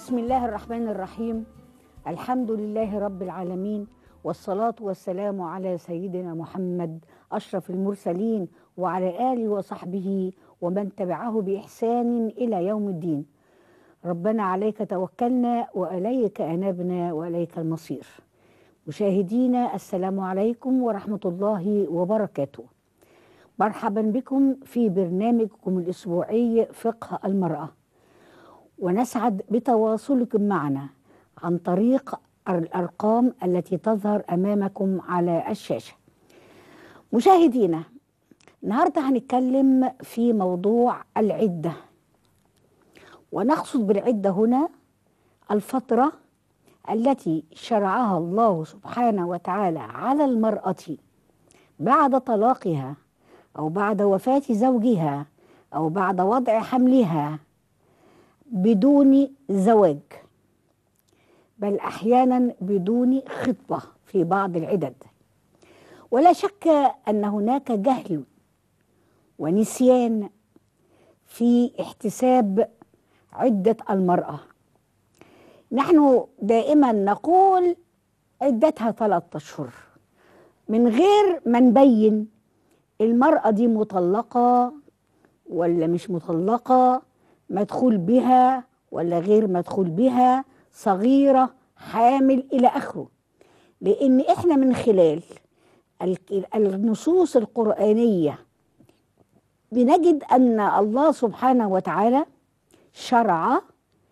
بسم الله الرحمن الرحيم الحمد لله رب العالمين والصلاة والسلام على سيدنا محمد أشرف المرسلين وعلى آله وصحبه ومن تبعه بإحسان إلى يوم الدين ربنا عليك توكلنا وإليك أنابنا وإليك المصير مشاهدينا السلام عليكم ورحمة الله وبركاته مرحبا بكم في برنامجكم الأسبوعي فقه المرأة ونسعد بتواصلكم معنا عن طريق الأرقام التي تظهر أمامكم على الشاشة مشاهدينا النهاردة هنتكلم في موضوع العدة ونقصد بالعدة هنا الفترة التي شرعها الله سبحانه وتعالى على المرأة بعد طلاقها أو بعد وفاة زوجها أو بعد وضع حملها بدون زواج بل احيانا بدون خطبه في بعض العدد ولا شك ان هناك جهل ونسيان في احتساب عده المراه نحن دائما نقول عدتها ثلاثة اشهر من غير ما نبين المراه دي مطلقه ولا مش مطلقه مدخول بها ولا غير مدخول بها صغيرة حامل إلى آخره لأن إحنا من خلال النصوص القرآنية بنجد أن الله سبحانه وتعالى شرع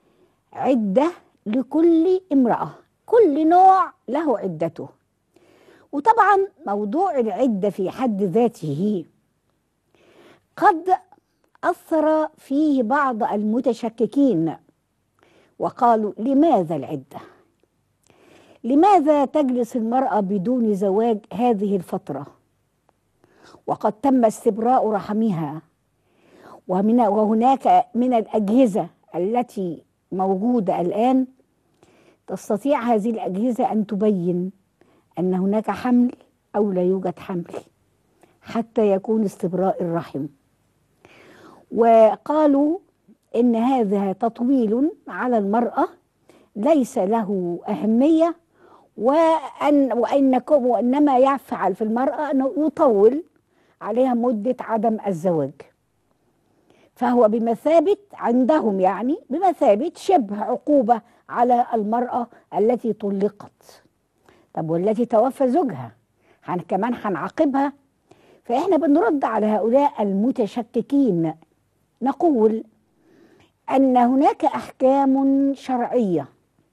عدة لكل امرأة كل نوع له عدته وطبعا موضوع العدة في حد ذاته قد أثر فيه بعض المتشككين وقالوا لماذا العدة؟ لماذا تجلس المرأة بدون زواج هذه الفترة؟ وقد تم استبراء رحمها ومن وهناك من الأجهزة التي موجودة الآن تستطيع هذه الأجهزة أن تبين أن هناك حمل أو لا يوجد حمل حتى يكون استبراء الرحم وقالوا ان هذا تطويل على المراه ليس له اهميه وان وانكم وانما يفعل في المراه انه يطول عليها مده عدم الزواج فهو بمثابه عندهم يعني بمثابه شبه عقوبه على المراه التي طلقت طب والتي توفى زوجها هن كمان هنعاقبها فاحنا بنرد على هؤلاء المتشككين نقول ان هناك احكام شرعيه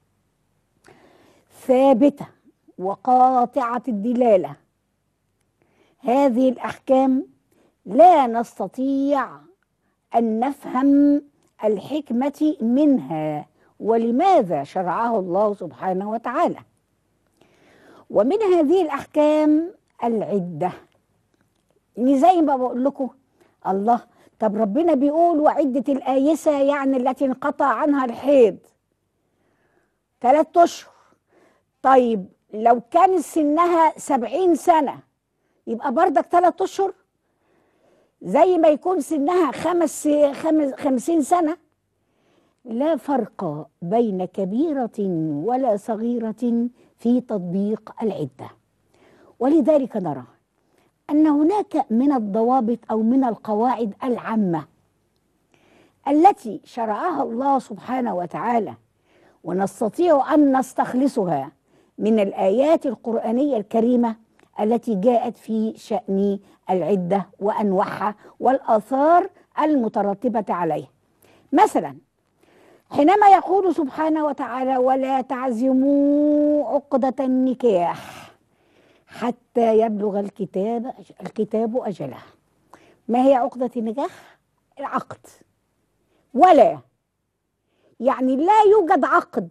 ثابته وقاطعه الدلاله هذه الاحكام لا نستطيع ان نفهم الحكمه منها ولماذا شرعه الله سبحانه وتعالى ومن هذه الاحكام العده يعني زي ما بقول لكم الله طب ربنا بيقول وعدة الآيسة يعني التي انقطع عنها الحيض ثلاثة أشهر طيب لو كان سنها سبعين سنة يبقى بردك ثلاثة أشهر زي ما يكون سنها خمس, خمس خمسين سنة لا فرق بين كبيرة ولا صغيرة في تطبيق العدة ولذلك نرى ان هناك من الضوابط او من القواعد العامه التي شرعها الله سبحانه وتعالى ونستطيع ان نستخلصها من الايات القرانيه الكريمه التي جاءت في شان العده وانواعها والاثار المترتبه عليها مثلا حينما يقول سبحانه وتعالى ولا تعزموا عقده النكاح حتى يبلغ الكتاب الكتاب أجله ما هي عقدة النكاح؟ العقد ولا يعني لا يوجد عقد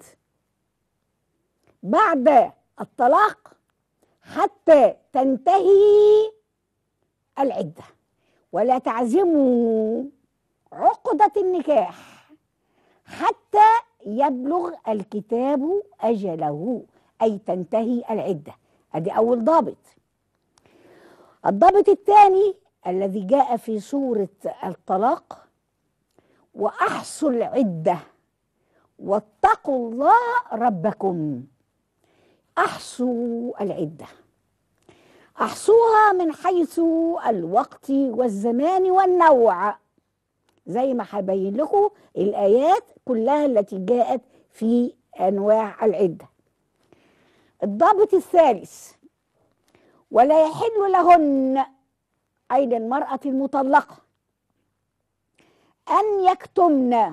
بعد الطلاق حتى تنتهي العدة ولا تعزموا عقدة النكاح حتى يبلغ الكتاب أجله أي تنتهي العدة ادي اول ضابط الضابط الثاني الذي جاء في سوره الطلاق واحصوا العده واتقوا الله ربكم احصوا العده احصوها من حيث الوقت والزمان والنوع زي ما هبين لكم الايات كلها التي جاءت في انواع العده الضابط الثالث ولا يحل لهن اي للمراه المطلقه ان يكتمن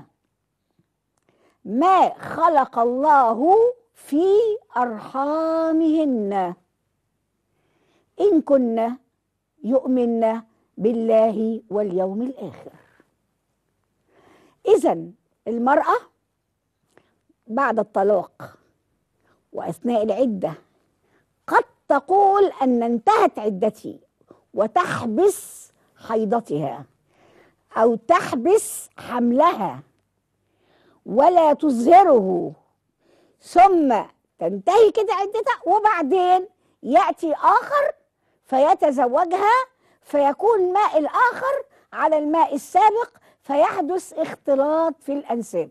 ما خلق الله في ارحامهن ان كن يؤمن بالله واليوم الاخر اذا المراه بعد الطلاق واثناء العده قد تقول ان انتهت عدتي وتحبس حيضتها او تحبس حملها ولا تظهره ثم تنتهي كده عدتها وبعدين ياتي اخر فيتزوجها فيكون الماء الاخر على الماء السابق فيحدث اختلاط في الانساب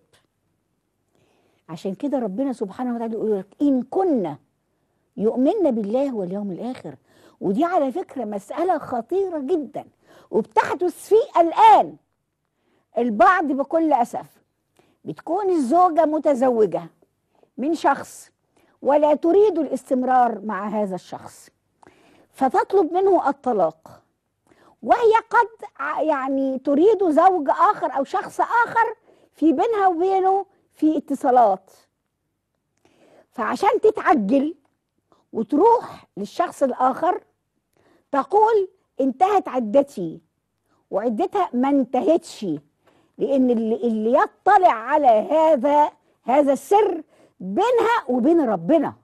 عشان كده ربنا سبحانه وتعالى يقول لك ان كنا يؤمن بالله واليوم الاخر ودي على فكره مساله خطيره جدا وبتحدث في الان البعض بكل اسف بتكون الزوجه متزوجه من شخص ولا تريد الاستمرار مع هذا الشخص فتطلب منه الطلاق وهي قد يعني تريد زوج اخر او شخص اخر في بينها وبينه في اتصالات فعشان تتعجل وتروح للشخص الاخر تقول انتهت عدتي وعدتها ما انتهتش لان اللي, اللي يطلع على هذا هذا السر بينها وبين ربنا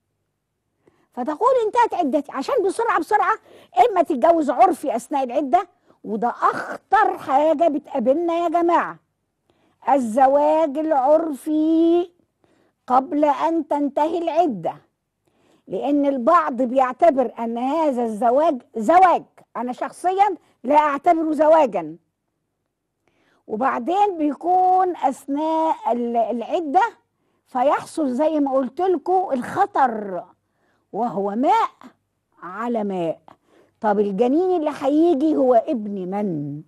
فتقول انتهت عدتي عشان بسرعه بسرعه اما تتجوز عرفي اثناء العده وده اخطر حاجه بتقابلنا يا جماعه الزواج العرفي قبل ان تنتهي العده لان البعض بيعتبر ان هذا الزواج زواج انا شخصيا لا اعتبره زواجا وبعدين بيكون اثناء العده فيحصل زي ما قلت لكم الخطر وهو ماء على ماء طب الجنين اللي هيجي هو ابن من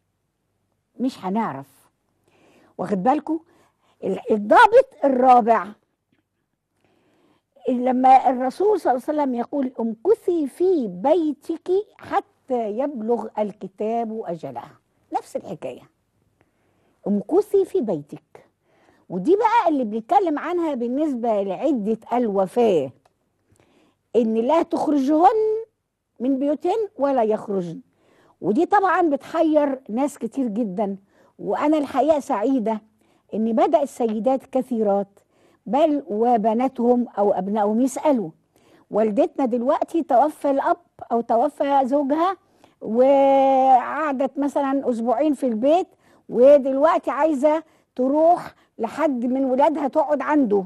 مش هنعرف واخد بالكم الضابط الرابع لما الرسول صلى الله عليه وسلم يقول امكثي في بيتك حتى يبلغ الكتاب اجله نفس الحكايه امكثي في بيتك ودي بقى اللي بنتكلم عنها بالنسبه لعده الوفاه ان لا تخرجهن من بيوتهن ولا يخرجن ودي طبعا بتحير ناس كتير جدا وانا الحقيقه سعيده ان بدا السيدات كثيرات بل وبناتهم او ابنائهم يسالوا والدتنا دلوقتي توفى الاب او توفى زوجها وقعدت مثلا اسبوعين في البيت ودلوقتي عايزه تروح لحد من ولادها تقعد عنده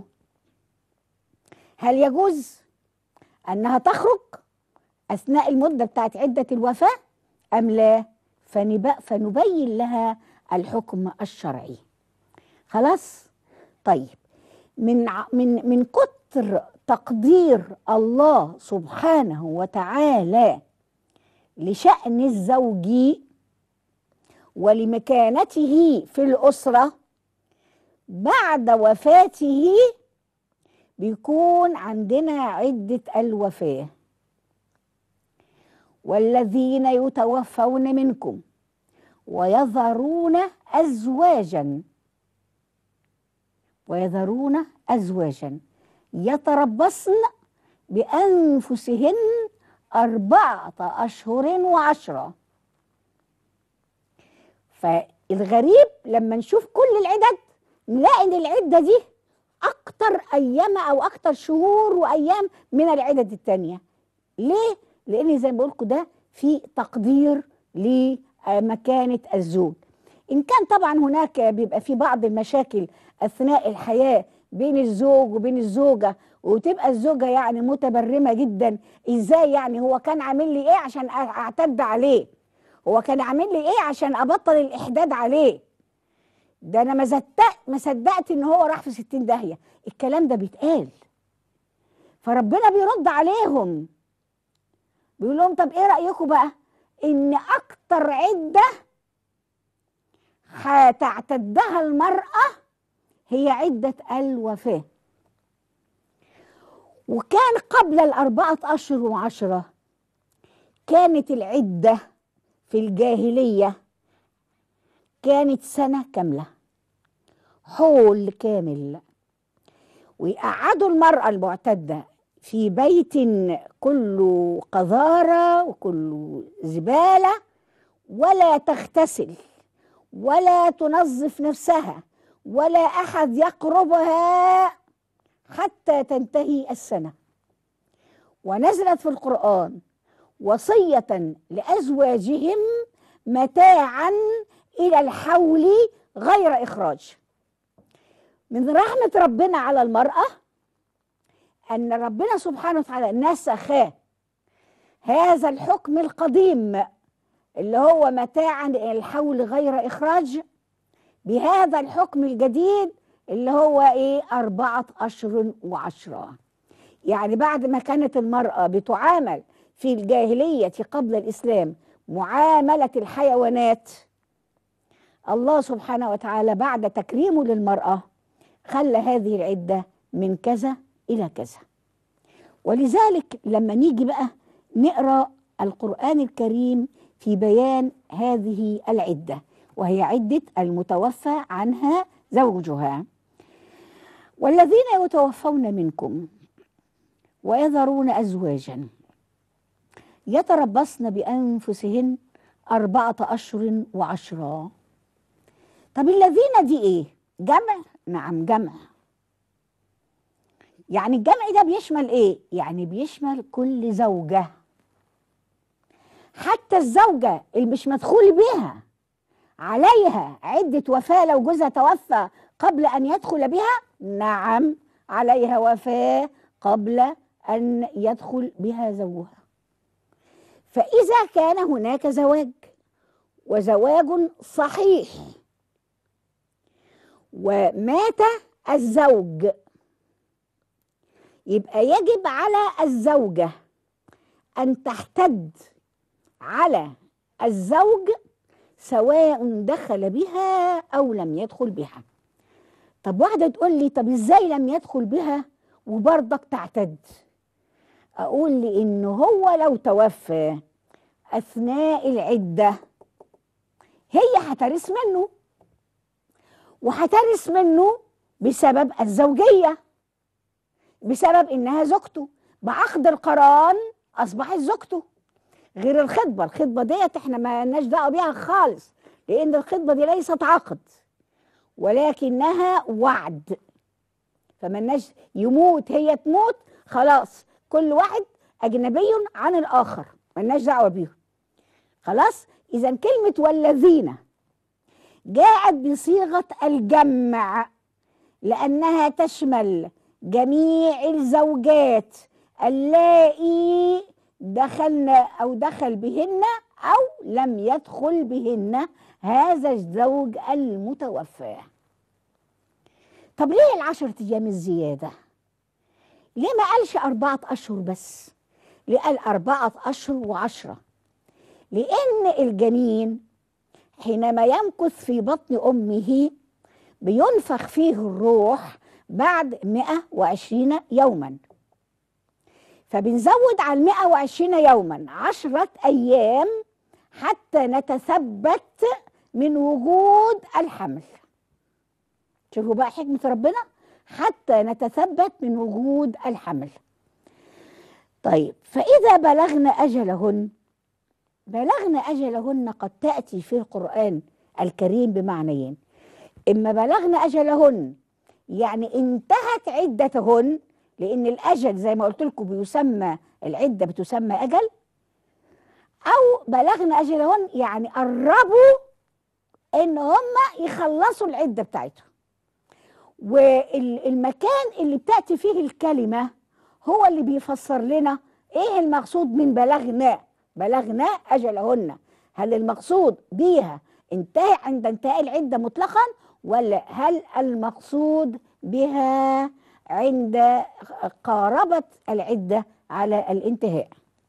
هل يجوز انها تخرج اثناء المده بتاعت عده الوفاه ام لا فنبين لها الحكم الشرعي خلاص طيب من من من كتر تقدير الله سبحانه وتعالى لشأن الزوج ولمكانته في الأسرة بعد وفاته بيكون عندنا عدة الوفاة والذين يتوفون منكم ويذرون أزواجا ويذرون أزواجا يتربصن بأنفسهن أربعة أشهر وعشرة فالغريب لما نشوف كل العدد نلاقي ان العده دي اكتر ايام او اكتر شهور وايام من العدد التانية ليه لان زي ما بقول لكم ده في تقدير لمكانه الزوج ان كان طبعا هناك بيبقى في بعض المشاكل اثناء الحياه بين الزوج وبين الزوجه وتبقى الزوجه يعني متبرمه جدا ازاي يعني هو كان عامل لي ايه عشان اعتد عليه هو كان عامل لي ايه عشان ابطل الاحداد عليه ده انا ما صدقت ما صدقت ان هو راح في 60 داهيه الكلام ده بيتقال فربنا بيرد عليهم بيقول لهم طب ايه رايكم بقى ان اكتر عده هتعتدها المراه هي عده الوفاه وكان قبل الأربعة أشهر وعشرة كانت العدة في الجاهلية كانت سنة كاملة حول كامل ويقعدوا المرأة المعتدة في بيت كله قذارة وكله زبالة ولا تغتسل ولا تنظف نفسها ولا أحد يقربها حتى تنتهي السنة ونزلت في القرآن وصية لأزواجهم متاعا إلى الحول غير إخراج من رحمة ربنا على المرأة أن ربنا سبحانه وتعالى نسخ هذا الحكم القديم اللي هو متاعا إلى الحول غير إخراج بهذا الحكم الجديد اللي هو إيه أربعة أشهر وعشرة يعني بعد ما كانت المرأة بتعامل في الجاهلية قبل الإسلام معاملة الحيوانات الله سبحانه وتعالى بعد تكريمه للمرأة خلى هذه العدة من كذا إلى كذا ولذلك لما نيجي بقى نقرأ القرآن الكريم في بيان هذه العدة وهي عدة المتوفى عنها زوجها والذين يتوفون منكم ويذرون أزواجا يتربصن بأنفسهن أربعة أشهر وعشرة طب الذين دي إيه؟ جمع؟ نعم جمع يعني الجمع ده بيشمل إيه؟ يعني بيشمل كل زوجة حتى الزوجة اللي مش مدخول بها عليها عدة وفاة لو جوزها توفى قبل أن يدخل بها نعم عليها وفاة قبل أن يدخل بها زوجها فإذا كان هناك زواج وزواج صحيح ومات الزوج يبقى يجب على الزوجة أن تحتد على الزوج سواء دخل بها أو لم يدخل بها طب واحدة تقول لي طب إزاي لم يدخل بها وبرضك تعتد أقول لإن هو لو توفى أثناء العدة هي هترث منه وهترث منه بسبب الزوجية بسبب إنها زوجته بعقد القران أصبحت زوجته غير الخطبة الخطبة ديت احنا ما لناش دعوة بيها خالص لأن الخطبة دي ليست عقد ولكنها وعد فمناش يموت هي تموت خلاص كل واحد أجنبي عن الآخر ملناش دعوة بيهم خلاص إذا كلمة والذين جاءت بصيغة الجمع لأنها تشمل جميع الزوجات اللائي دخلنا أو دخل بهن أو لم يدخل بهن هذا الزوج المتوفى طب ليه العشرة أيام الزيادة ليه ما قالش أربعة أشهر بس ليه قال أربعة أشهر وعشرة لأن الجنين حينما يمكث في بطن أمه بينفخ فيه الروح بعد 120 يوما فبنزود على 120 يوما عشرة أيام حتى نتثبت من وجود الحمل شوفوا بقى حكمة ربنا حتى نتثبت من وجود الحمل طيب فإذا بلغن أجلهن بلغن أجلهن قد تأتي في القرآن الكريم بمعنيين إما بلغن أجلهن يعني انتهت عدتهن لأن الأجل زي ما قلت لكم بيسمى العدة بتسمى أجل أو بلغن أجلهن يعني قربوا إن هم يخلصوا العدة بتاعتهم والمكان اللي بتأتي فيه الكلمة هو اللي بيفسر لنا إيه المقصود من بلغنا بلغنا أجلهن هل المقصود بيها انتهى عند انتهاء العدة مطلقا ولا هل المقصود بها عند قاربة العدة على الانتهاء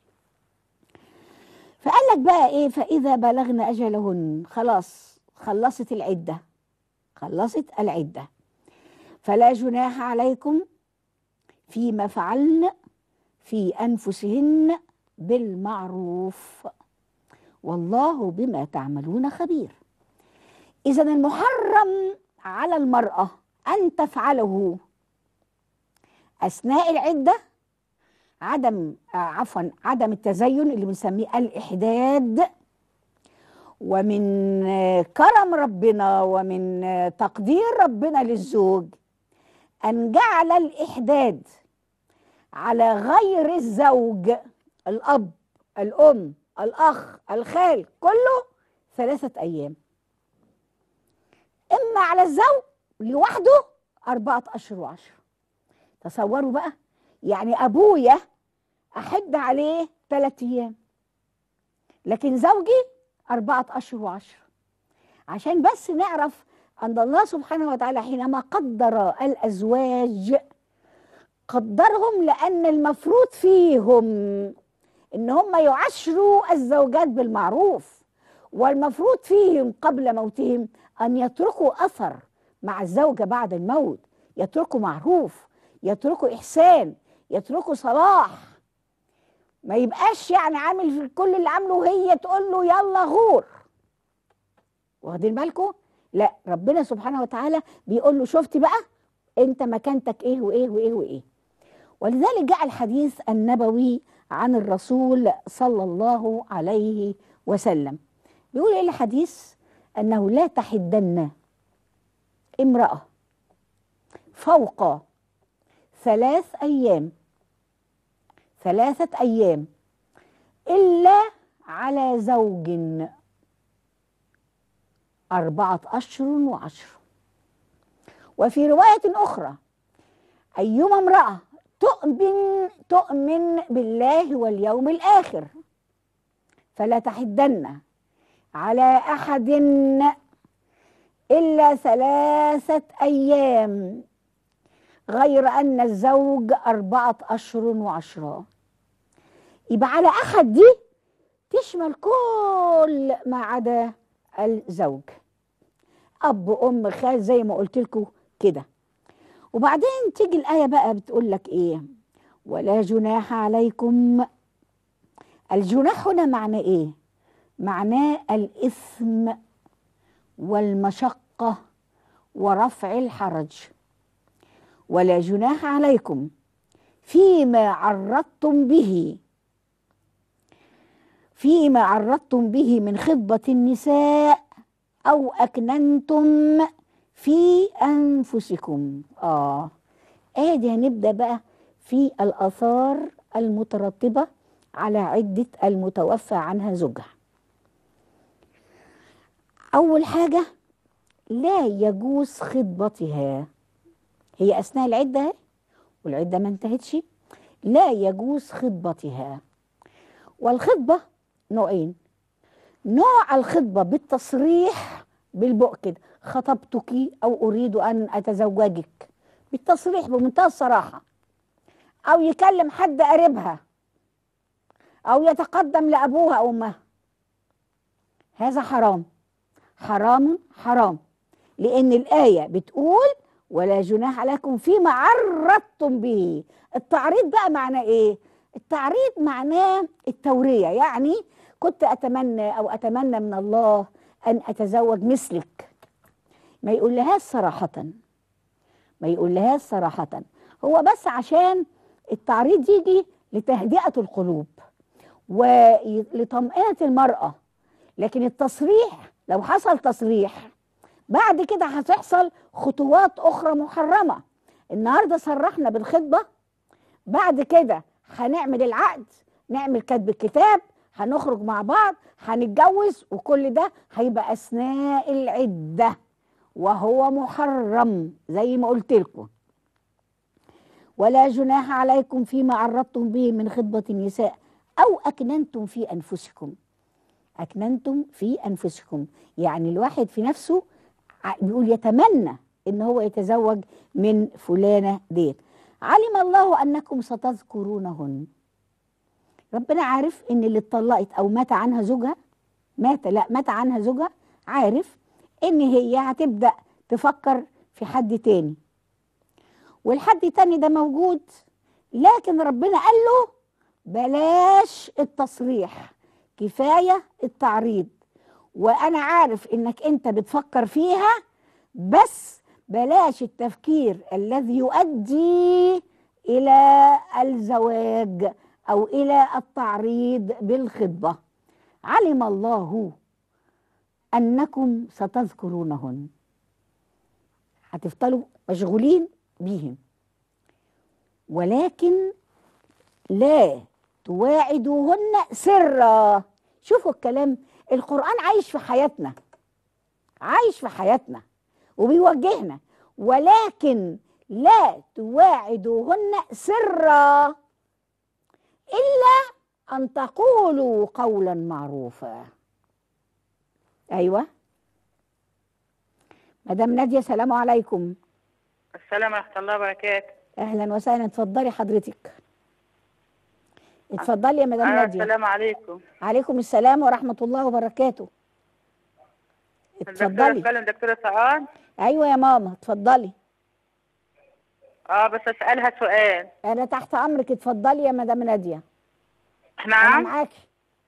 فقال لك بقى ايه فإذا بلغن أجلهن خلاص خلصت العدة خلصت العدة فلا جناح عليكم فيما فعلن في أنفسهن بالمعروف والله بما تعملون خبير إذا المحرم على المرأة أن تفعله أثناء العدة عدم آه، عفوا عدم التزين اللي بنسميه الإحداد ومن آه، كرم ربنا ومن آه، تقدير ربنا للزوج أن جعل الإحداد على غير الزوج الأب الأم الأخ الخال كله ثلاثة أيام إما على الزوج لوحده أربعة أشهر وعشرة تصوروا بقى يعني أبويا أحد عليه ثلاثة أيام لكن زوجي أربعة أشهر وعشرة عشان بس نعرف أن الله سبحانه وتعالى حينما قدر الأزواج قدرهم لأن المفروض فيهم إن هم يعشروا الزوجات بالمعروف والمفروض فيهم قبل موتهم أن يتركوا أثر مع الزوجة بعد الموت يتركوا معروف يتركوا إحسان يتركوا صلاح ما يبقاش يعني عامل في كل اللي عامله وهي تقول له يلا غور واخدين بالكم لا ربنا سبحانه وتعالى بيقول له شفتي بقى انت مكانتك ايه وايه وايه وايه ولذلك جاء الحديث النبوي عن الرسول صلى الله عليه وسلم بيقول ايه الحديث انه لا تحدن امراه فوق ثلاث ايام ثلاثه ايام الا على زوج أربعة أشهر وعشر وفي رواية أخرى أيما امرأة تؤمن تؤمن بالله واليوم الآخر فلا تحدن على أحد إلا ثلاثة أيام غير أن الزوج أربعة أشهر وعشرة يبقى على أحد دي تشمل كل ما عدا الزوج اب ام خال زي ما قلت لكم كده وبعدين تيجي الايه بقى بتقول لك ايه ولا جناح عليكم الجناح هنا معناه ايه معناه الاثم والمشقه ورفع الحرج ولا جناح عليكم فيما عرضتم به فيما عرضتم به من خطبة النساء أو أكننتم في أنفسكم آه آدي هنبدأ بقى في الآثار المترتبة على عدة المتوفى عنها زوجها أول حاجة لا يجوز خطبتها هي أثناء العدة والعدة ما انتهتش لا يجوز خطبتها والخطبة نوعين نوع الخطبة بالتصريح بالبق كده خطبتك أو أريد أن أتزوجك بالتصريح بمنتهى الصراحة أو يكلم حد قريبها أو يتقدم لأبوها أو أمها هذا حرام حرام حرام لأن الآية بتقول ولا جناح عليكم فيما عرضتم به التعريض بقى معناه إيه؟ التعريض معناه التورية يعني كنت أتمنى أو أتمنى من الله أن أتزوج مثلك ما يقول لهاش صراحة ما يقول لهاش صراحة هو بس عشان التعريض يجي لتهدئة القلوب ولطمأنة المرأة لكن التصريح لو حصل تصريح بعد كده هتحصل خطوات أخرى محرمة النهاردة صرحنا بالخطبة بعد كده هنعمل العقد نعمل كتب الكتاب هنخرج مع بعض هنتجوز وكل ده هيبقى اثناء العده وهو محرم زي ما قلت لكم ولا جناح عليكم فيما عرضتم به من خطبه النساء او اكننتم في انفسكم اكننتم في انفسكم يعني الواحد في نفسه ع- بيقول يتمنى ان هو يتزوج من فلانه ديت علم الله انكم ستذكرونهن ربنا عارف ان اللي اتطلقت او مات عنها زوجها مات لا مات عنها زوجها عارف ان هي هتبدا تفكر في حد تاني والحد التاني ده موجود لكن ربنا قال له بلاش التصريح كفايه التعريض وانا عارف انك انت بتفكر فيها بس بلاش التفكير الذي يؤدي الى الزواج او الى التعريض بالخطبه علم الله انكم ستذكرونهن هتفضلوا مشغولين بيهم ولكن لا تواعدوهن سرا شوفوا الكلام القرآن عايش في حياتنا عايش في حياتنا وبيوجهنا ولكن لا تواعدوهن سرا إلا أن تقولوا قولا معروفا أيوة مدام نادية سلام عليكم السلام ورحمة الله وبركاته أهلا وسهلا اتفضلي حضرتك اتفضلي يا مدام آه نادية السلام عليكم عليكم السلام ورحمة الله وبركاته الدكتورة اتفضلي اتكلم دكتورة سعاد ايوه يا ماما اتفضلي اه بس اسألها سؤال انا تحت امرك اتفضلي يا مدام ناديه انا نعم معاكي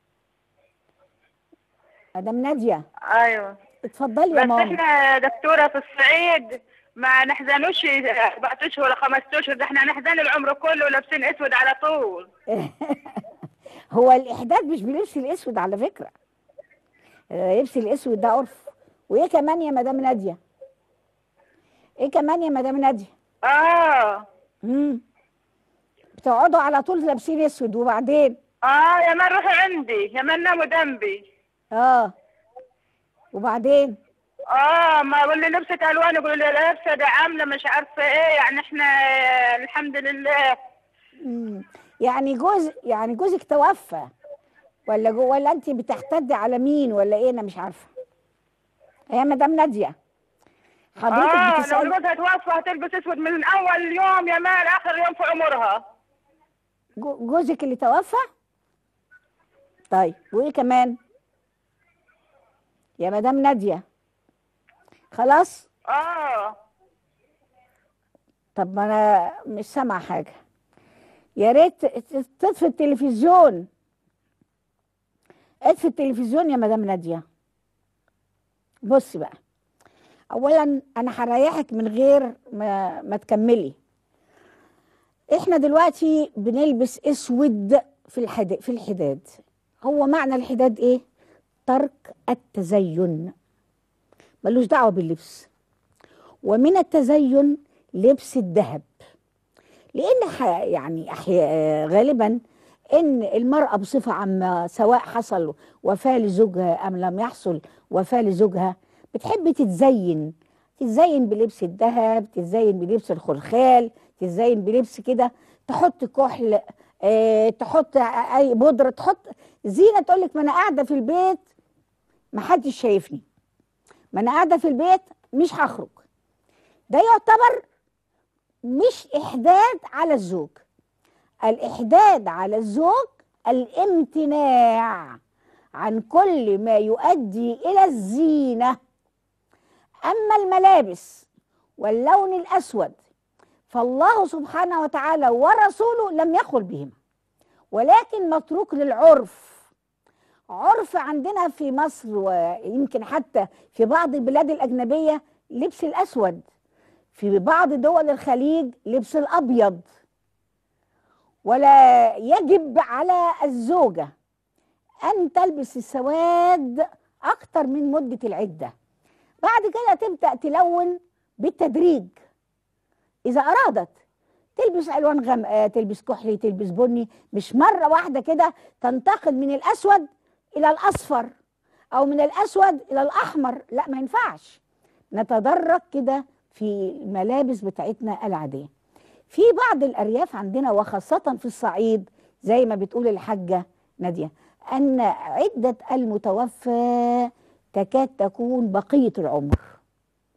مدام ناديه ايوه اتفضلي يا بس ماما احنا دكتورة في الصعيد ما نحزنوش اربع اشهر ولا خمس اشهر ده احنا نحزن العمر كله ولابسين اسود على طول هو الاحداث مش بلبس الاسود على فكره آه، لبس الاسود ده عرف وايه كمان يا مدام ناديه ايه كمان يا مدام ناديه اه امم بتقعدوا على طول لابسين اسود وبعدين اه يا من روحي عندي يا من ناموا جنبي اه وبعدين اه ما واللي لبست الوان يقولوا لي لابسه ده عامله مش عارفه ايه يعني احنا آه، الحمد لله مم. يعني جوز يعني جوزك توفى ولا جو ولا انت بتحتدي على مين ولا ايه انا مش عارفه يا مدام ناديه حضرتك اه لو بتسالي جوزها توفى هتلبس اسود من اول يوم يا مان اخر يوم في عمرها جو- جوزك اللي توفى طيب وايه كمان يا مدام ناديه خلاص اه طب ما انا مش سامعه حاجه يا ريت ت- تطفي التلفزيون اطفي التلفزيون يا مدام ناديه بصي بقى اولا انا هريحك من غير ما, ما تكملي احنا دلوقتي بنلبس اسود في الحداد في الحداد هو معنى الحداد ايه ترك التزين ملوش دعوه باللبس ومن التزين لبس الذهب لان ح- يعني أحياء غالبا ان المراه بصفه عامه سواء حصل وفاه لزوجها ام لم يحصل وفاه لزوجها بتحب تتزين تتزين بلبس الذهب تتزين بلبس الخلخال تتزين بلبس كده تحط كحل اه تحط اي بودره تحط زينه تقول لك ما انا قاعده في البيت ما حدش شايفني ما انا قاعده في البيت مش هخرج ده يعتبر مش إحداد على الزوج الإحداد على الزوج الامتناع عن كل ما يؤدي إلى الزينة أما الملابس واللون الأسود فالله سبحانه وتعالى ورسوله لم يقل بهما ولكن متروك للعرف عرف عندنا في مصر ويمكن حتى في بعض البلاد الأجنبية لبس الأسود في بعض دول الخليج لبس الابيض ولا يجب على الزوجه ان تلبس السواد اكتر من مده العده بعد كده تبدا تلون بالتدريج اذا ارادت تلبس الوان غامقه تلبس كحلي تلبس بني مش مره واحده كده تنتقل من الاسود الى الاصفر او من الاسود الى الاحمر لا ما ينفعش نتدرج كده في الملابس بتاعتنا العاديه في بعض الارياف عندنا وخاصه في الصعيد زي ما بتقول الحاجه ناديه ان عده المتوفى تكاد تكون بقيه العمر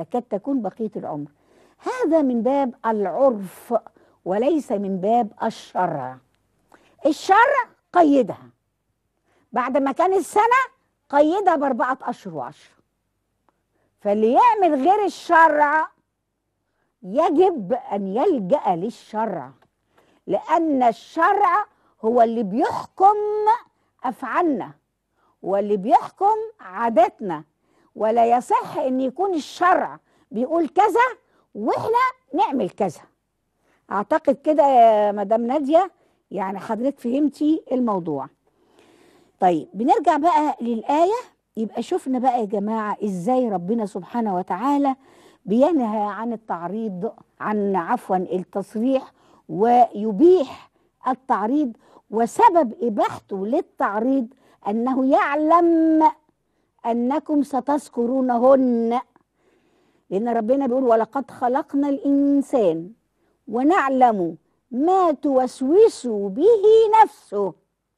تكاد تكون بقية العمر هذا من باب العرف وليس من باب الشرع الشرع قيدها بعد ما كان السنة قيدها بأربعة أشهر وعشرة فاللي يعمل غير الشرع يجب أن يلجأ للشرع لأن الشرع هو اللي بيحكم أفعالنا واللي بيحكم عاداتنا ولا يصح أن يكون الشرع بيقول كذا وإحنا نعمل كذا أعتقد كده يا مدام نادية يعني حضرتك فهمتي الموضوع طيب بنرجع بقى للآية يبقى شفنا بقى يا جماعة إزاي ربنا سبحانه وتعالى بينهى عن التعريض عن عفوا التصريح ويبيح التعريض وسبب إباحته للتعريض أنه يعلم أنكم ستذكرونهن لأن ربنا بيقول ولقد خلقنا الإنسان ونعلم ما توسوس به نفسه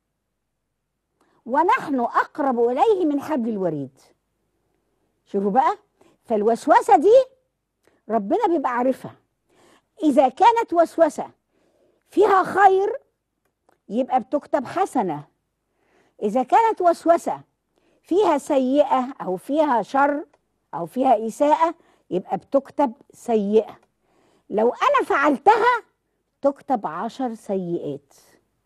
ونحن أقرب إليه من حبل الوريد شوفوا بقى فالوسوسة دي ربنا بيبقى عارفها إذا كانت وسوسة فيها خير يبقى بتكتب حسنة إذا كانت وسوسة فيها سيئة أو فيها شر أو فيها إساءة يبقى بتكتب سيئة لو أنا فعلتها تكتب عشر سيئات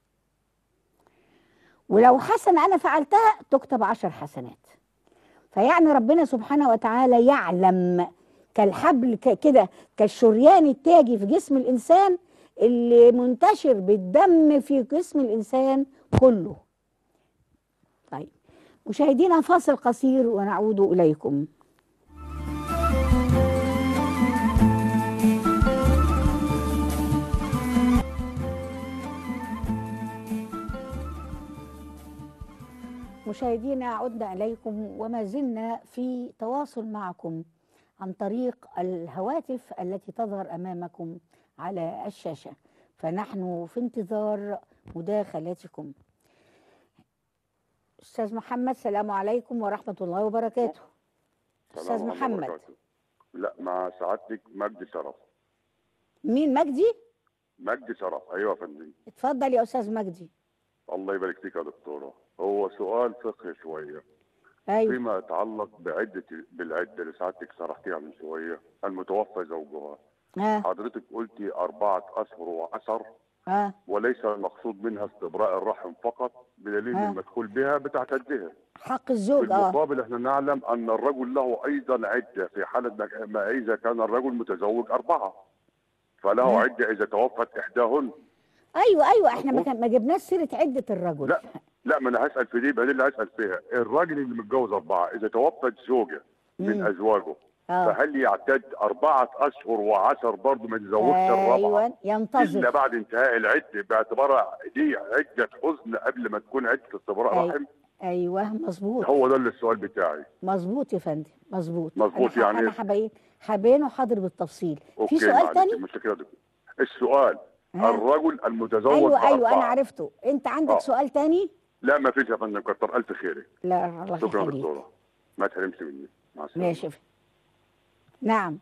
ولو حسنة أنا فعلتها تكتب عشر حسنات فيعني ربنا سبحانه وتعالى يعلم كالحبل ك- كده كالشريان التاجي في جسم الإنسان اللي منتشر بالدم في جسم الإنسان كله طيب مشاهدينا فاصل قصير ونعود إليكم مشاهدينا عدنا إليكم وما زلنا في تواصل معكم عن طريق الهواتف التي تظهر أمامكم على الشاشة فنحن في انتظار مداخلاتكم أستاذ محمد سلام عليكم ورحمة الله وبركاته أستاذ السلام عليكم محمد وبركاته. لا مع سعادتك مجدي شرف مين مجدي؟ مجدي شرف ايوه يا فندم اتفضل يا أستاذ مجدي الله يبارك فيك يا دكتوره هو سؤال فقهي شويه أيوه فيما يتعلق بعده بالعده اللي سعادتك شرحتيها من شويه المتوفى زوجها ها حضرتك قلتي اربعه اشهر وعشر ها وليس المقصود منها استبراء الرحم فقط بدليل آه. المدخول بها بتعتدها حق الزوج اه بالمقابل احنا نعلم ان الرجل له ايضا عده في حاله ما- ما اذا كان الرجل متزوج اربعه فله آه. عده اذا توفت احداهن ايوه ايوه احنا ما مظبوط. كان- ما جبناش سيره عده الرجل لا لا ما انا هسال في دي يبقى دي اللي هسال فيها الراجل اللي متجوز اربعه اذا توفت زوجه من مم. ازواجه اه فهل يعتد اربعه اشهر وعشر برضه ما يتزوجش الرابعه ايوه الا ينتظر بعد انتهاء العده باعتبارها دي عده حزن قبل ما تكون عده استبراء أيوة. رحم ايوه مظبوط هو ده اللي السؤال بتاعي مظبوط يا فندم مظبوط مظبوط أنا ح- يعني انا إيه؟ حباين حباينه حاضر بالتفصيل اوكي في سؤال معلش، تاني مش كده يا دكتور. السؤال ها؟ الرجل المتزوج ايوه ايوه بأربعة. انا عرفته انت عندك آه. سؤال تاني لا ما فيش يا فندم كتر الف خيرك لا الله شكرا يا يخليك دكتوره ما تحرمش مني مع السلامه ماشي يا فندم. نعم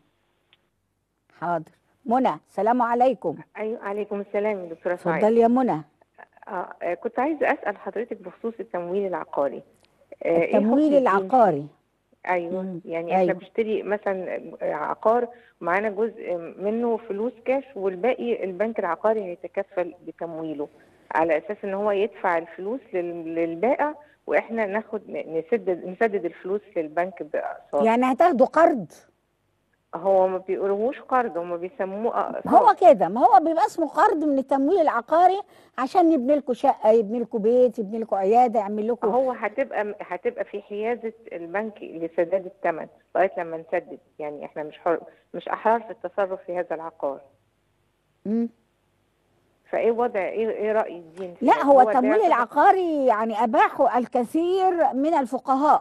حاضر منى سلام عليكم ايوه عليكم السلام يا دكتوره سعيد اتفضلي يا منى آه آه، كنت عايزه اسال حضرتك بخصوص التمويل العقاري آه، إيه حكم التمويل الدين؟ العقاري ايوه مم، يعني أيوة. احنا بنشتري مثلا آه، عقار ومعانا جزء منه فلوس كاش والباقي البنك العقاري هيتكفل بتمويله على اساس ان هو يدفع الفلوس لل- للبائع واحنا ناخد نسدد نسدد الفلوس للبنك باقساط يعني هتاخدوا قرض هو ما بيقولوهوش قرض هم بيسموه اقساط هو كده ما هو بيبقى اسمه قرض من التمويل العقاري عشان يبني لكم شقه يبني لكم بيت يبني لكم عياده يعمل لكم هو هتبقى هتبقى في حيازة البنك لسداد الثمن لغاية لما نسدد يعني احنا مش حر مش أحرار في التصرف في هذا العقار مم. فايه وضع ايه ايه رأي الدين فيها؟ لا هو ده التمويل يعتبر- العقاري يعني أباحه الكثير من الفقهاء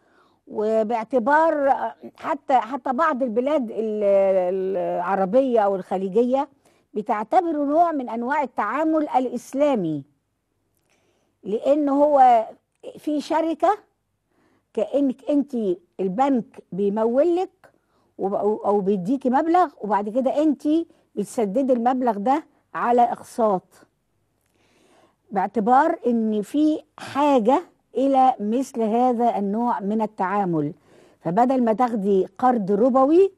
وباعتبار حتى حتى بعض البلاد ال- العربية أو الخليجية بتعتبره نوع من أنواع التعامل الإسلامي لأن هو في شركة كأنك أنت البنك بيمول لك وب- او أو بيديكي مبلغ وبعد كده انت بتسددي المبلغ ده على اقساط باعتبار ان في حاجه الى مثل هذا النوع من التعامل فبدل ما تاخدي قرض ربوي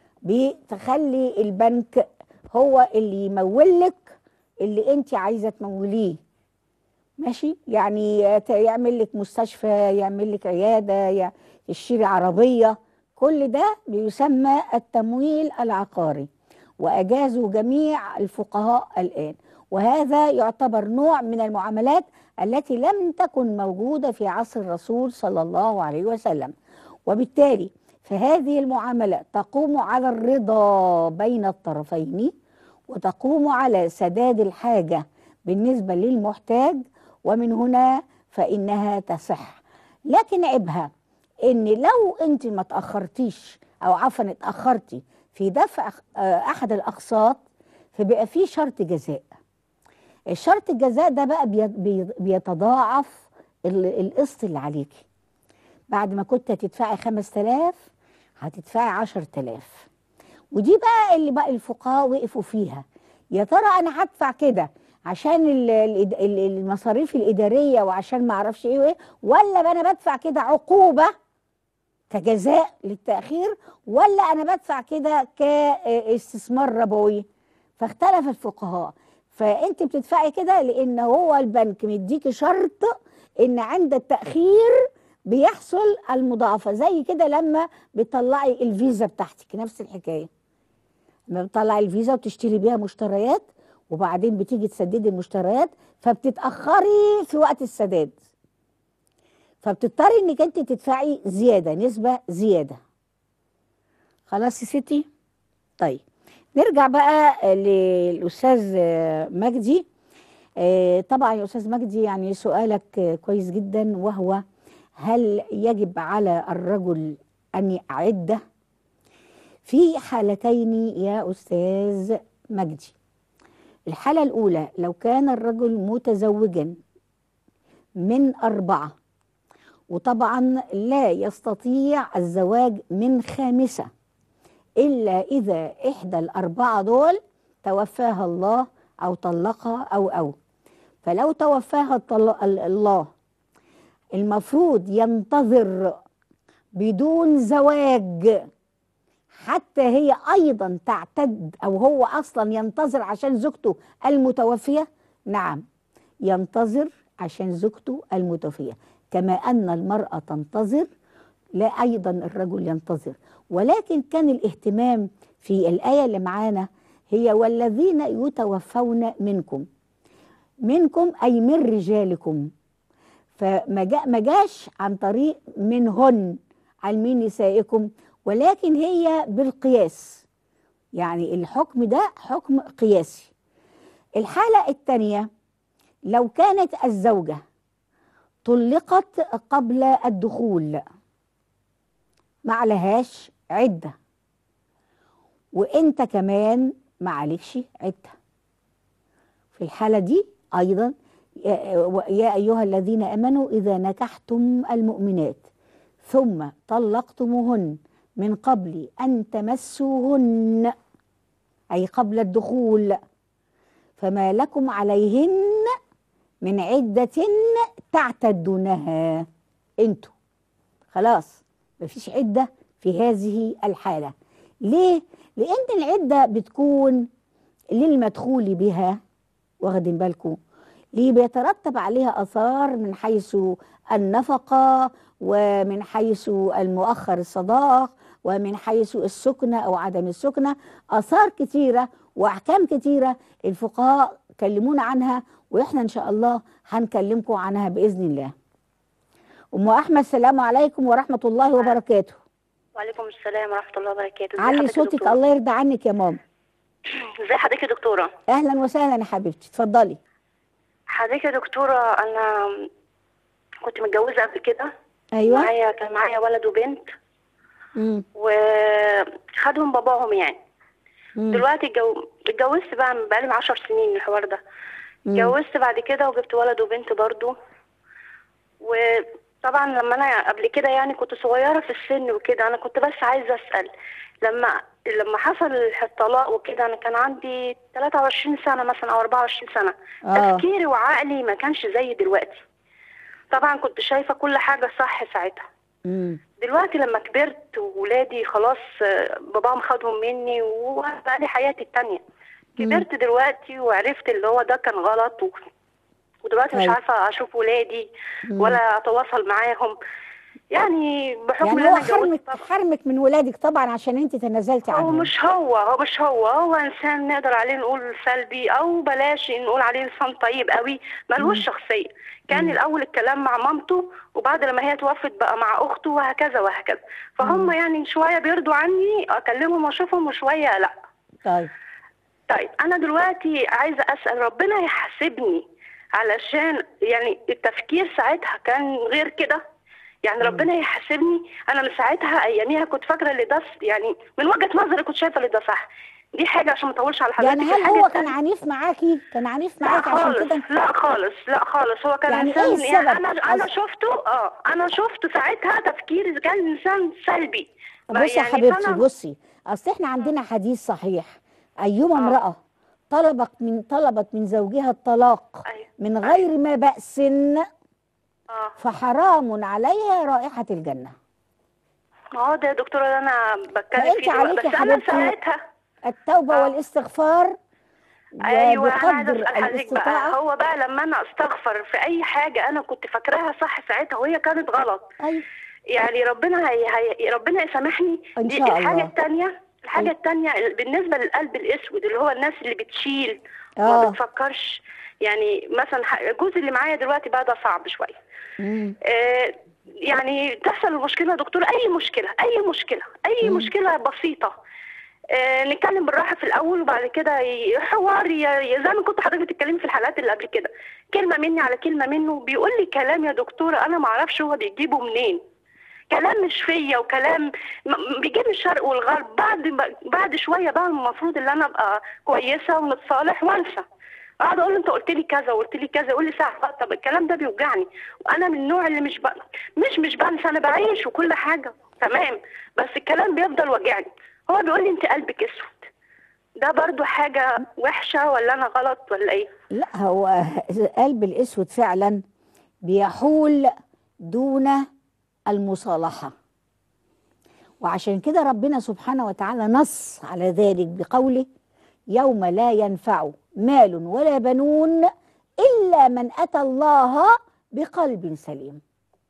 بتخلي البنك هو اللي يمولك اللي انت عايزه تموليه ماشي يعني ت- يعمل لك مستشفى يعمل لك عياده ي- يشتري عربيه كل ده بيسمى التمويل العقاري واجازه جميع الفقهاء الان وهذا يعتبر نوع من المعاملات التي لم تكن موجوده في عصر الرسول صلى الله عليه وسلم وبالتالي فهذه المعامله تقوم على الرضا بين الطرفين وتقوم على سداد الحاجه بالنسبه للمحتاج ومن هنا فانها تصح لكن عيبها ان لو انت ما تاخرتيش او عفوا اتاخرتي في دفع آه، احد الاقساط فبقى في شرط جزاء الشرط الجزاء ده بقى بي- بي- بيتضاعف ال- القسط اللي عليكي بعد ما كنت هتدفعي 5000 هتدفعي 10000 ودي بقى اللي بقى الفقهاء وقفوا فيها يا ترى انا هدفع كده عشان ال- ال- ال- المصاريف الاداريه وعشان ما اعرفش ايه وايه ولا انا بدفع كده عقوبه كجزاء للتاخير ولا انا بدفع كده كاستثمار ربوي فاختلف الفقهاء فانت بتدفعي كده لان هو البنك مديكي شرط ان عند التاخير بيحصل المضاعفه زي كده لما بتطلعي الفيزا بتاعتك نفس الحكايه لما بتطلعي الفيزا وتشتري بيها مشتريات وبعدين بتيجي تسددي المشتريات فبتتاخري في وقت السداد فبتضطري انك انت تدفعي زياده نسبه زياده خلاص يا ستي طيب نرجع بقى للاستاذ مجدي آه، طبعا يا استاذ مجدي يعني سؤالك آه، كويس جدا وهو هل يجب على الرجل ان يعد في حالتين يا استاذ مجدي الحاله الاولى لو كان الرجل متزوجا من اربعه وطبعا لا يستطيع الزواج من خامسه الا اذا احدى الاربعه دول توفاها الله او طلقها او او فلو توفاها الطل- ال- الله المفروض ينتظر بدون زواج حتى هي ايضا تعتد او هو اصلا ينتظر عشان زوجته المتوفيه نعم ينتظر عشان زوجته المتوفيه كما ان المراه تنتظر لا ايضا الرجل ينتظر ولكن كان الاهتمام في الايه اللي معانا هي والذين يتوفون منكم منكم اي من رجالكم فما جا ما جاش عن طريق منهن عن من نسائكم ولكن هي بالقياس يعني الحكم ده حكم قياسي الحالة الثانية لو كانت الزوجة طلقت قبل الدخول ما عليهاش عدة وانت كمان ما عليكش عدة في الحالة دي أيضا يا يا أيها الذين آمنوا إذا نكحتم المؤمنات ثم طلقتموهن من قبل أن تمسوهن أي قبل الدخول فما لكم عليهن من عدة تعتدونها انتوا خلاص مفيش عدة في هذه الحالة ليه؟ لأن العدة بتكون للمدخول بها واخدين بالكم ليه بيترتب عليها اثار من حيث النفقه ومن حيث المؤخر الصداق ومن حيث السكنه او عدم السكنه اثار كتيره واحكام كتيره الفقهاء كلمونا عنها واحنا ان شاء الله هنكلمكم عنها باذن الله ام احمد السلام عليكم ورحمه الله وبركاته وعليكم السلام ورحمة الله وبركاته ازي علي حضرتك يا صوتك دكتورة؟ الله يرضى عنك يا ماما ازي حضرتك يا دكتورة اهلا وسهلا يا حبيبتي اتفضلي حضرتك يا دكتورة أنا كنت متجوزة قبل كده ايوه معايا كان معايا ولد وبنت مم. وخدهم باباهم يعني مم. دلوقتي اتجو- اتجوزت بقى بقالي من عشر سنين الحوار ده مم. اتجوزت بعد كده وجبت ولد وبنت برضو طبعا لما انا قبل كده يعني كنت صغيره في السن وكده انا كنت بس عايزه اسال لما لما حصل الطلاق وكده انا كان عندي 23 سنه مثلا او 24 سنه آه. تفكيري وعقلي ما كانش زي دلوقتي طبعا كنت شايفه كل حاجه صح ساعتها مم. دلوقتي لما كبرت وولادي خلاص آه، باباهم خدهم مني وبقى لي حياتي التانية كبرت دلوقتي وعرفت اللي هو ده كان غلط و... ودلوقتي مش أيوة. عارفة أشوف ولادي ولا أتواصل معاهم يعني بحكم يعني إن هو أنا اتجوزت حرمك طبعا حرمك من ولادك طبعا عشان انت تنازلتي هو عنهم مش هو هو مش هو هو إنسان نقدر عليه نقول سلبي أو بلاش نقول عليه إنسان طيب قوي ملوش شخصية كان الأول الكلام مع مامته وبعد لما هي توفت بقى مع أخته وهكذا وهكذا فهم يعني شوية بيرضوا عني أكلمهم وأشوفهم وشوية لأ طيب طيب انا دلوقتي عايزه اسال ربنا يحاسبني علشان يعني التفكير ساعتها كان غير كده يعني ربنا يحاسبني انا من ساعتها اياميها كنت فاكره اللي ده ص- يعني من وجهه نظري كنت شايفه اللي ده صح دي حاجه عشان ما اطولش على حضرتك يعني هل الحاجة هو كان التانية- عنيف معاكي كان عنيف لا معاكي عشان خالص كده لا خالص لا خالص هو كان يعني انسان إيه السبب؟ يعني انا انا قصد- شفته اه انا شفت ساعتها تفكير كان انسان سلبي طب بصي يا يعني حبيبتي فأنا- بصي اصل احنا عندنا حديث صحيح ايما آه. امراه طلبت من طلبت من زوجها الطلاق أيوة. من غير ما بأس اه فحرام عليها رائحة الجنة اه ده يا دكتوره ده انا بتكلم فأنت فيه دلوقتي. عليكي بس يا انا حبيبتي ساعتها التوبة آه. والاستغفار ايوه انا عايزه وبقدر اسال حضرتك بقى الاستطاعة هو بقى لما انا استغفر في اي حاجه انا كنت فاكراها صح ساعتها وهي كانت غلط أيوة يعني ربنا هي هي ربنا يسامحني إن دي شاء الحاجه الله. الثانيه الحاجه الثانيه بالنسبه للقلب الاسود اللي هو الناس اللي بتشيل آه. ما بتفكرش يعني مثلا ح- الجزء اللي معايا دلوقتي بقى ده صعب شويه مم. آه، يعني تحصل المشكله يا دكتور اي مشكله اي مشكله اي مشكله بسيطه آه، نتكلم بالراحه في الاول وبعد كده ي- حوار ي- ي- زي ما كنت حضرتك بتتكلمي في الحلقات اللي قبل كده كلمه مني على كلمه منه بيقول لي كلام يا دكتوره انا ما اعرفش هو بيجيبه منين كلام مش فيا وكلام م- بيجيب من الشرق والغرب بعد بعد شويه بقى المفروض ان انا ابقى كويسه ونتصالح وانسى اقعد اقول له انت قلت لي كذا وقلت لي كذا يقول لي ساعه بقى طب الكلام ده بيوجعني وانا من النوع اللي مش ب... مش مش بنسى انا بعيش وكل حاجه تمام بس الكلام بيفضل وجعني هو بيقول لي انت قلبك اسود ده برضو حاجه وحشه ولا انا غلط ولا ايه لا هو القلب الأسود فعلا بيحول دون المصالحة وعشان كده ربنا سبحانه وتعالى نص على ذلك بقوله يوم لا ينفع مال ولا بنون إلا من أتى الله بقلب سليم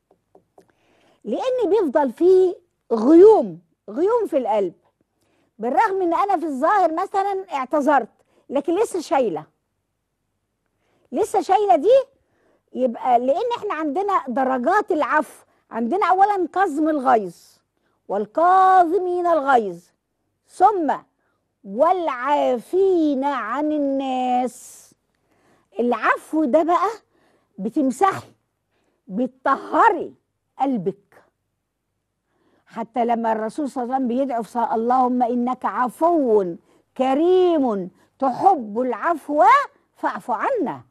لأن بيفضل فيه غيوم غيوم في القلب بالرغم ان انا في الظاهر مثلا اعتذرت لكن لسه شايله لسه شايله دي يبقى لان احنا عندنا درجات العفو عندنا اولا كظم الغيظ والكاظمين الغيظ ثم والعافين عن الناس العفو ده بقى بتمسحي بتطهري قلبك حتى لما الرسول صلى الله عليه وسلم بيدعو في صلاة اللهم انك عفو كريم تحب العفو فاعف عنا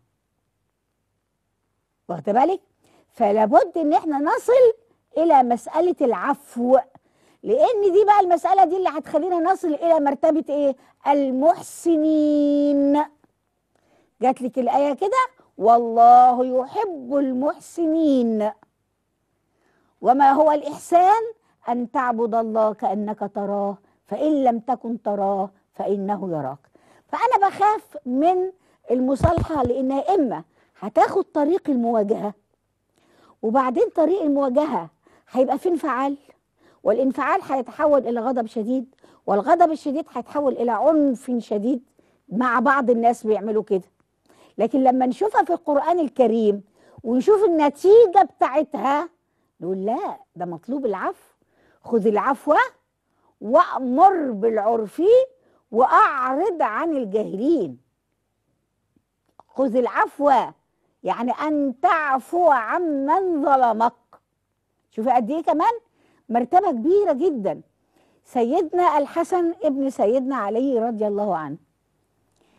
واخد بالك فلابد ان احنا نصل الى مساله العفو لان دي بقى المساله دي اللي هتخلينا نصل الى مرتبه ايه المحسنين جات لك الايه كده والله يحب المحسنين وما هو الإحسان أن تعبد الله كأنك تراه فإن لم تكن تراه فإنه يراك فأنا بخاف من المصالحة لأنها إما هتاخد طريق المواجهة وبعدين طريق المواجهة هيبقى في انفعال والانفعال هيتحول إلى غضب شديد والغضب الشديد هيتحول إلى عنف شديد مع بعض الناس بيعملوا كده لكن لما نشوفها في القرآن الكريم ونشوف النتيجة بتاعتها نقول لا ده مطلوب العفو خذ العفو وأمر بالعرف وأعرض عن الجاهلين خذ العفو يعني أن تعفو عمن ظلمك شوفي قد إيه كمان مرتبة كبيرة جدا سيدنا الحسن ابن سيدنا علي رضي الله عنه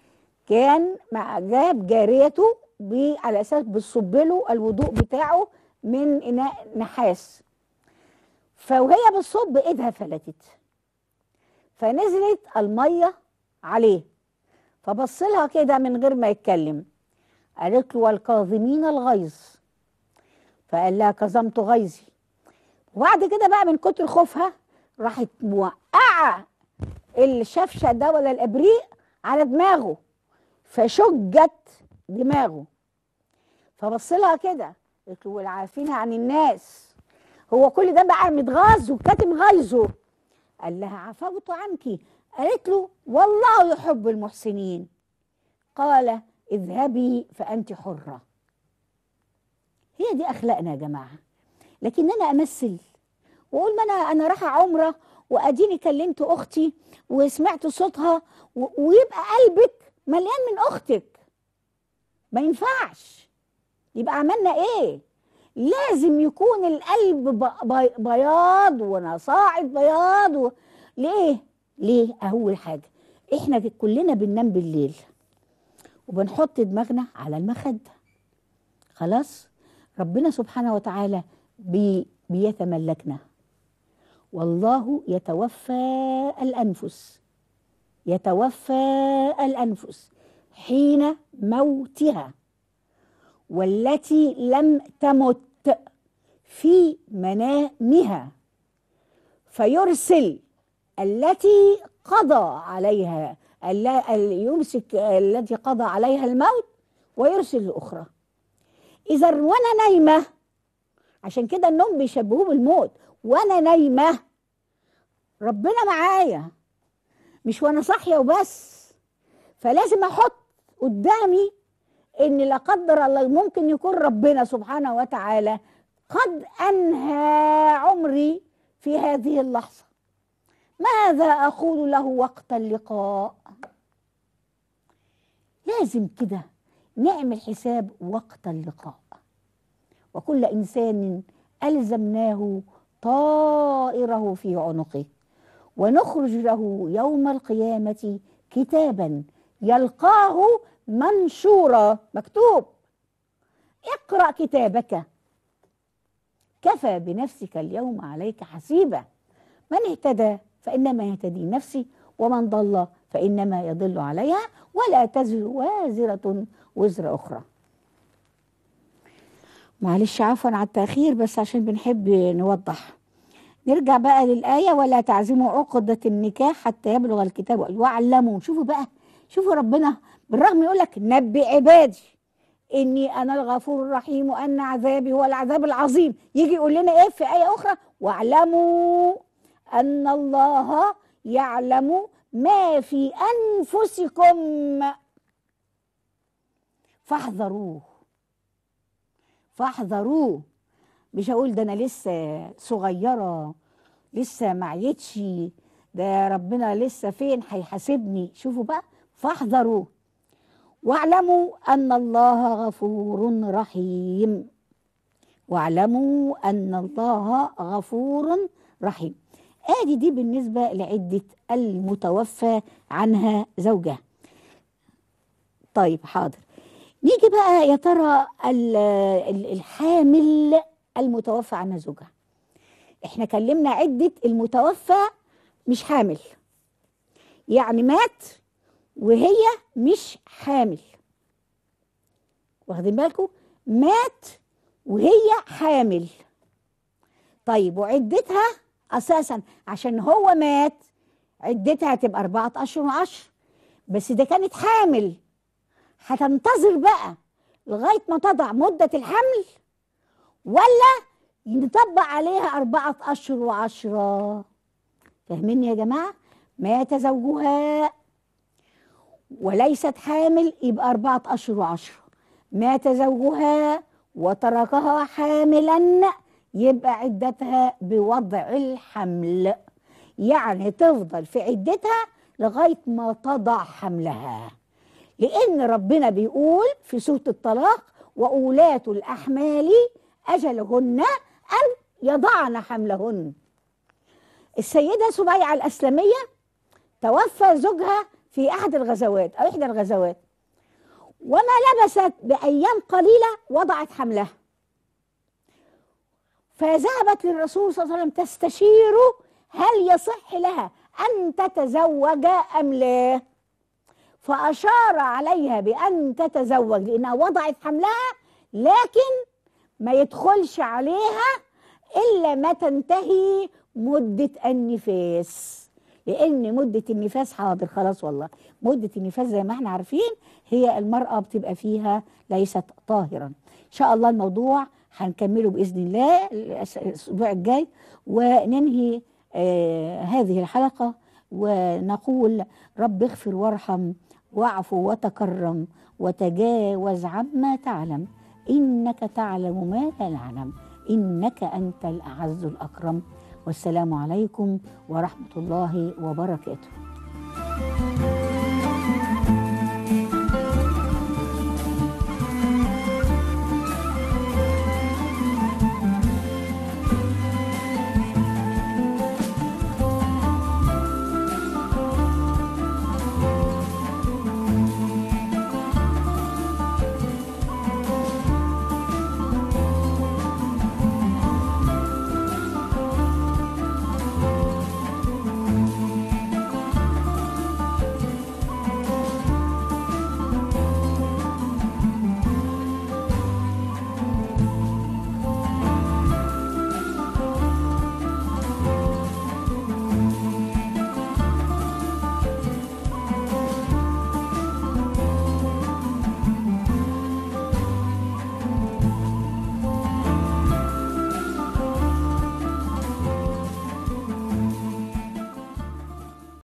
كان مع جاب جاريته ب- على اساس بتصب له الوضوء بتاعه من اناء نحاس فوهي بتصب ايدها فلتت فنزلت الميه عليه فبص لها كده من غير ما يتكلم قالت له والكاظمين الغيظ فقال لها كظمت غيظي وبعد كده بقى من كتر خوفها راحت موقعه الشفشه ده ولا الابريق على دماغه فشجت دماغه فبص لها كده قلت له والعافين عن الناس هو كل ده بقى متغاظ وكاتم غيظه قال لها عفوت عنك قالت له والله يحب المحسنين قال اذهبي فانت حره هي دي اخلاقنا يا جماعه لكن انا امثل واقول ما انا انا رايحه عمره واديني كلمت اختي وسمعت صوتها و- ويبقى قلبك مليان من اختك ما ينفعش يبقى عملنا ايه لازم يكون القلب ب- بي- بياض ونصاعد بياض و... ليه ليه اول حاجه احنا كلنا بننام بالليل وبنحط دماغنا على المخده خلاص ربنا سبحانه وتعالى بي بيتملكنا والله يتوفى الانفس يتوفى الانفس حين موتها والتي لم تمت في منامها فيرسل التي قضى عليها الل- ال- يمسك التي قضى عليها الموت ويرسل الاخرى اذا وانا نايمه عشان كده النوم بيشبهوه بالموت وانا نايمه ربنا معايا مش وانا صاحيه وبس فلازم احط قدامي ان لا قدر الله ممكن يكون ربنا سبحانه وتعالى قد انهى عمري في هذه اللحظه ماذا اقول له وقت اللقاء لازم كده نعمل حساب وقت اللقاء وكل انسان الزمناه طائره في عنقه ونخرج له يوم القيامه كتابا يلقاه منشورا مكتوب اقرا كتابك كفى بنفسك اليوم عليك حسيبا من اهتدى فانما يهتدي نفسي ومن ضل فانما يضل عليها ولا تزر وازره وزر اخرى معلش عفوا على التاخير بس عشان بنحب نوضح نرجع بقى للآية ولا تعزموا عقدة النكاح حتى يبلغ الكتاب واعلموا شوفوا بقى شوفوا ربنا بالرغم يقول لك نبي عبادي إني أنا الغفور الرحيم وأن عذابي هو العذاب العظيم يجي يقول لنا إيه في آية أخرى واعلموا أن الله يعلم ما في أنفسكم فاحذروه فاحذروه مش هقول ده انا لسه صغيره لسه معيتش ده ربنا لسه فين هيحاسبني شوفوا بقى فاحذروا واعلموا ان الله غفور رحيم واعلموا ان الله غفور رحيم ادي دي بالنسبه لعده المتوفى عنها زوجها طيب حاضر نيجي بقى يا ترى ال- ال- الحامل المتوفى عنها زوجها احنا كلمنا عدة المتوفى مش حامل يعني مات وهي مش حامل واخدين بالكم مات وهي حامل طيب وعدتها اساسا عشان هو مات عدتها هتبقى أربعة أشهر وعشر بس ده كانت حامل هتنتظر بقى لغاية ما تضع مدة الحمل ولا نطبق عليها أربعة أشهر وعشرة فاهمين يا جماعة مات زوجها وليست حامل يبقى أربعة أشهر وعشرة مات زوجها وتركها حاملا يبقى عدتها بوضع الحمل يعني تفضل في عدتها لغاية ما تضع حملها لأن ربنا بيقول في سورة الطلاق وأولاة الأحمال أجلهن أن يضعن حملهن السيدة سبيعة الأسلمية توفى زوجها في أحد الغزوات أو إحدى الغزوات وما لبست بأيام قليلة وضعت حملها فذهبت للرسول صلى الله عليه وسلم تستشيره هل يصح لها أن تتزوج أم لا فأشار عليها بأن تتزوج لأنها وضعت حملها لكن ما يدخلش عليها إلا ما تنتهي مدة النفاس لأن مدة النفاس حاضر خلاص والله مدة النفاس زي ما احنا عارفين هي المرأة بتبقى فيها ليست طاهرا إن شاء الله الموضوع هنكمله بإذن الله الأس- الأسبوع الجاي وننهي آه هذه الحلقة ونقول رب اغفر وارحم واعفو وتكرم وتجاوز عما تعلم إنك تعلم ما لا نعلم إنك أنت الأعز الأكرم والسلام عليكم ورحمة الله وبركاته